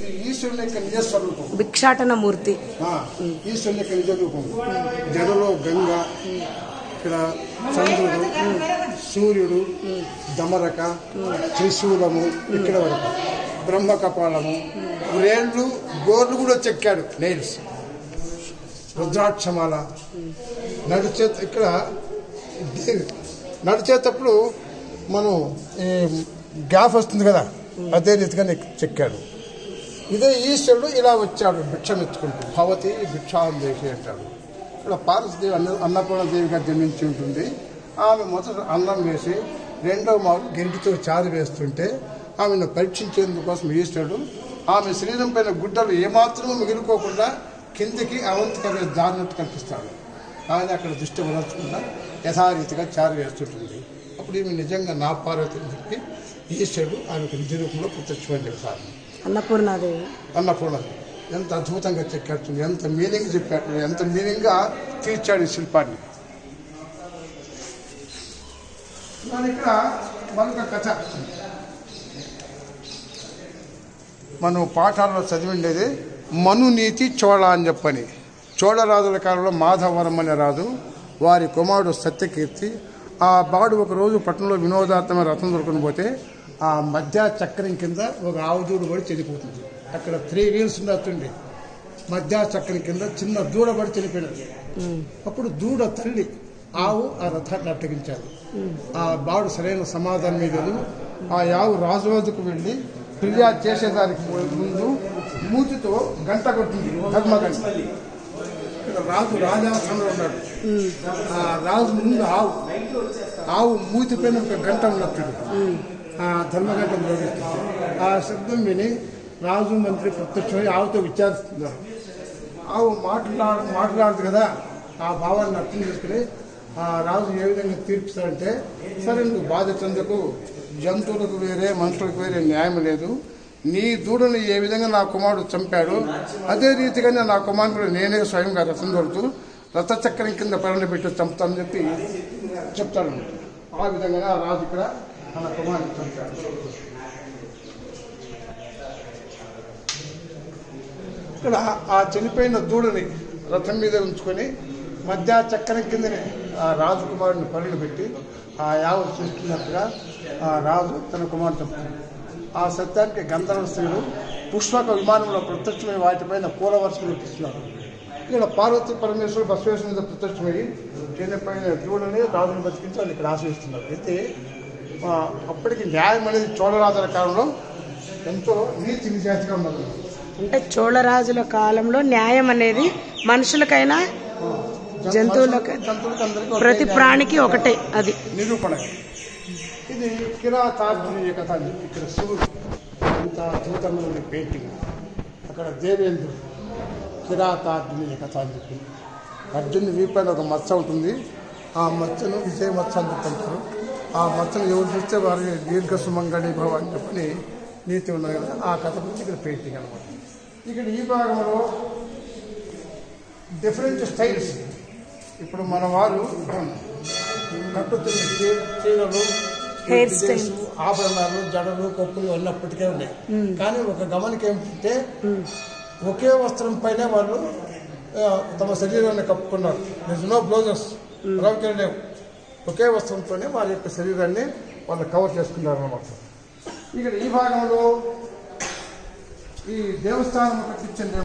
ఇది ఈశ్వరుని యొక్క నిజ స్వరూపం భిక్షాటన మూర్తి ఆ, ఈశ్వరుని యొక్క నిజ రూపం జడలో గంగ ఇక్కడ చంద్రుడు సూర్యుడు దమరక త్రిశూలము ఇక్కడ వరకు బ్రహ్మ కపాలము రేళ్ళు గోర్లు కూడా చెక్కాడు నెయిల్స్ రుద్రాక్షమాల నడిచే ఇక్కడ దే- నడిచేటప్పుడు మనం ఈ గ్యాప్ వస్తుంది కదా అదే రీతిగా నీకు చెక్కాడు ఇదే ఈశ్వరుడు ఇలా వచ్చాడు భిక్షం ఎత్తుకుంటూ భవతి భిక్షాందేశి అంటాడు ఇక్కడ పార్వతీదేవి అన్న అన్నపూర్ణదేవిగా జన్మించి ఉంటుంది ఆమె మొదట అన్నం వేసి రెండవ మారు గెంటితో చారు వేస్తుంటే ఆమెను పరీక్షించేందుకోసం ఈశ్వరుడు ఆమె శరీరం పైన గుడ్డలు ఏమాత్రమూ మిగిలిపోకుండా కిందికి అవంతిక దారినట్టు కల్పిస్తాడు ఆయన అక్కడ దృష్టి వదలకుండా యథారీతిగా చారు వేస్తుంటుంది అప్పుడు ఈమె నిజంగా నా పార్వతి అని చెప్పి ఈశ్వరుడు ఆమెకు నిజ రూపంలో ప్రత్యక్షమని చెప్తారు అన్నపూర్ణాదేవి అన్నపూర్ణ ఎంత అద్భుతంగా చెక్కాడు ఎంత మీనింగ్ చెప్పాడు ఎంత మీనింగ్గా తీర్చాడు ఈ శిల్పాన్ని మరి ఇక్కడ మరొక కథ మనం పాఠాల్లో చదివిండేది మనునీతి చోళ అని చెప్పని చోళరాజుల కాలంలో మాధవరం అనే రాజు వారి కుమారుడు సత్యకీర్తి ఆ బాడు ఒక రోజు పట్టణంలో వినోదార్థమైన రథం దొరుకుని పోతే ఆ మధ్య చక్రం కింద ఒక ఆవుదూడు పడి చనిపోతుంది అక్కడ త్రీ వీల్స్ ఉన్నట్టుండి మధ్య చక్రం కింద చిన్న దూడ పడి చనిపోయినది అప్పుడు దూడ తల్లి ఆవు ఆ రథాన్ని అట్టగించారు ఆ బాడు సరైన సమాధానం మీద ఆ ఆవు రాజు వద్దకు వెళ్ళి ఫిర్యాదు చేసేదానికి ముందు మూతితో గంట కొట్టింది ధర్మగంట ఇక్కడ రాజు రాజాస్థానంలో ఉన్నాడు ఆ రాజు ముందు ఆవు ఆవు మూతి పైన ఒక గంట ఉన్నట్టు ఆ ధర్మగంట మ్రోగిస్తుంది ఆ శబ్దం విని రాజు మంత్రి ప్రత్యక్షమై ఆవుతో విచారిస్తున్నారు ఆవు మాట్లాడ మాట్లాడదు కదా ఆ భావాన్ని అర్థం చేసుకుని ఆ రాజు ఏ విధంగా తీర్పుతాడంటే సరే నువ్వు బాధ చెందకు జంతువులకు వేరే మనుషులకు వేరే న్యాయం లేదు నీ దూడని ఏ విధంగా నా కుమారుడు చంపాడు అదే రీతిగానే నా కుమారుడు నేనే స్వయంగా రథం దొరుకుతూ రథచక్రం కింద పరణ పెట్టి చంపుతానని చెప్పి చెప్తాడు ఆ విధంగా ఆ రాజు ఇక్కడ తన కుమారుడు చంపాడు ఇక్కడ ఆ చనిపోయిన దూడని రథం మీద ఉంచుకొని మధ్య చక్రం కిందనే ఆ రాజు కుమారుని పనులు పెట్టి ఆ యావ చూస్తున్నట్టుగా ఆ రాజు తన కుమారుడు చంపుతాడు ఆ సత్యానికి గంధర్వ స్త్రీలు పుష్పక విమానంలో ప్రత్యక్షమై వాటిపైన పూల వర్షం కురిపిస్తున్నారు ఇక్కడ పార్వతి పరమేశ్వరుడు బసవేశ్వర మీద ప్రత్యక్షమై చనిపోయిన దూడని రాజుని బతికించి వాళ్ళు ఇక్కడ ఆశ్రయిస్తున్నారు అయితే ఆ, అప్పటికి న్యాయం అనేది చోళరాజుల కాలంలో ఎంతో నీతి నిజాయితీగా ఉన్నది అంటే చోళరాజుల కాలంలో న్యాయం అనేది మనుషులకైనా జంతువులకు జంతువులకు అందరికీ ఒకే ప్రతి న్యాయం. ప్రాణికి ఒకటే అది నిరూపణ ఇది కిరాతార్జునీయ కథ అని చెప్పి ఇక్కడ శివుడు ఇంత అద్భుతమైన పెయింటింగ్ అక్కడ దేవేంద్రుడు కిరాతార్జునీయ కథ అని చెప్పి అర్జునుడి వీపైన ఒక మచ్చ ఉంటుంది ఆ మచ్చను విజయ మచ్చ అని చెప్తుంటారు ఆ మచ్చను ఎవరు చూస్తే వారి దీర్ఘ సుమంగళి భవ అని చెప్పని నీతి ఉన్నది కదా ఆ కథ గురించి ఇక్కడ పెయింటింగ్ అనమాట ఇక్కడ ఈ భాగంలో డిఫరెంట్ స్టైల్స్ ఇప్పుడు మన వారు కట్టుతున్న చీ- చీరలు Hair డ్రెస్సు, ఆభరణాలు జడలు కప్పులు అన్నీ అప్పటికే ఉన్నాయి కానీ ఒక గమనిక ఏమిటంటే ఒకే వస్త్రం పైన వాళ్ళు ఆ, తమ శరీరాన్ని కప్పుకున్నారు నో బ్లౌజెస్ లేవు ఒకే వస్త్రంతోనే వారి యొక్క శరీరాన్ని వాళ్ళు కవర్ చేసుకున్నారు అన్నమాట ఇక్కడ ఈ భాగంలో ఈ దేవస్థానం కట్టించిన